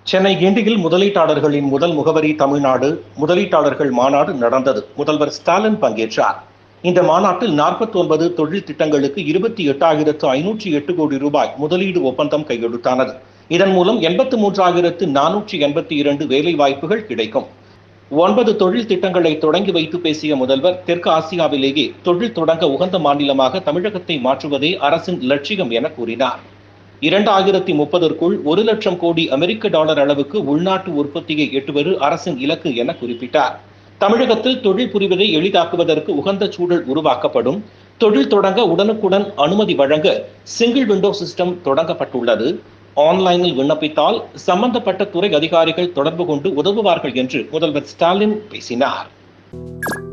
சென்னை கிண்டியில் முதலீட்டாளர்களின் முதல் முகவரி தமிழ்நாடு முதலீட்டாளர்கள் மாநாடு நடந்தது முதல்வர் ஸ்டாலின் பங்கேற்றார் இந்த மாநாட்டில் நாற்பத்தி ஒன்பது தொழில் திட்டங்களுக்கு இருபத்தி எட்டாயிரத்து ஐநூற்றி எட்டு கோடி ரூபாய் முதலீடு ஒப்பந்தம் கையெழுத்தானது இதன் மூலம் எண்பத்து மூன்றாயிரத்து நானூற்றி எண்பத்தி இரண்டு வேலை வாய்ப்புகள் கிடைக்கும் ஒன்பது தொழில் திட்டங்களை தொடங்கி வைத்து பேசிய முதல்வர் தெற்கு ஆசியாவிலேயே தொழில் தொடங்க உகந்த மாநிலமாக தமிழகத்தை மாற்றுவதே அரசின் லட்சியம் என கூறினார் இரண்டாயிரத்தி முப்பதற்குள் ஒரு லட்சம் கோடி அமெரிக்க டாலர் அளவுக்கு உள்நாட்டு உற்பத்தியை எட்டுவது அரசின் இலக்கு என குறிப்பிட்டார் தமிழகத்தில் தொழில் புரிவதை எளிதாக்குவதற்கு உகந்த சூழல் உருவாக்கப்படும் தொழில் தொடங்க உடனுக்குடன் அனுமதி வழங்க சிங்கிள் விண்டோ சிஸ்டம் தொடங்கப்பட்டுள்ளது ஆன்லைனில் விண்ணப்பித்தால் சம்பந்தப்பட்ட துறை அதிகாரிகள் தொடர்பு கொண்டு உதவுவார்கள் என்று முதல்வர் ஸ்டாலின் பேசினார்